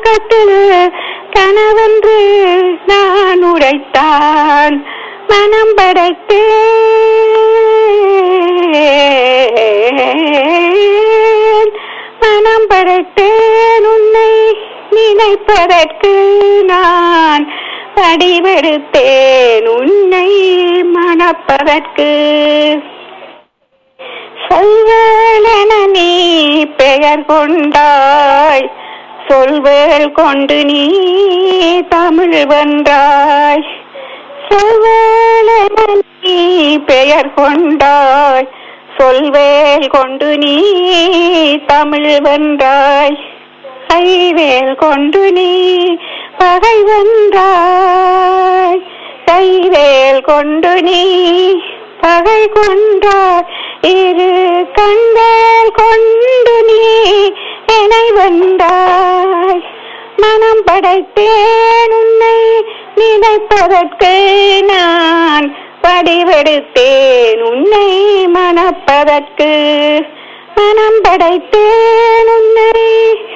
உறக்கத்தில் கனவென்று நான் உரைத்தான் மனம் படைத்தேன் மனம் படைத்தேன் உன்னை நினைப்பதற்கு நான் படிவெடுத்தேன் உன்னை மணப்பதற்கு சொல்வேளென நீ பெயர் கொண்டாய் சொல்வேள் கொண்டு நீ தமிழ் வென்றாய் சொல்வேளென நீ பெயர் கொண்டாய் சொல்வேல் கொண்டு நீ தமிழ் வென்றாய் கைவேல் கொண்டு நீ பகை வென்றாய் கைவேல் கொண்டு நீ பகை கொண்டாய் இரு கண்கள் கொண்டு நீ என்னை வென்றாய் மனம் படைத்தேன் உன்னை நினைப்பதற்கு நான் வடிவெடுத்தேன் உன்னை மணப்பதற்கு மனம் படைத்தேன் உன்னை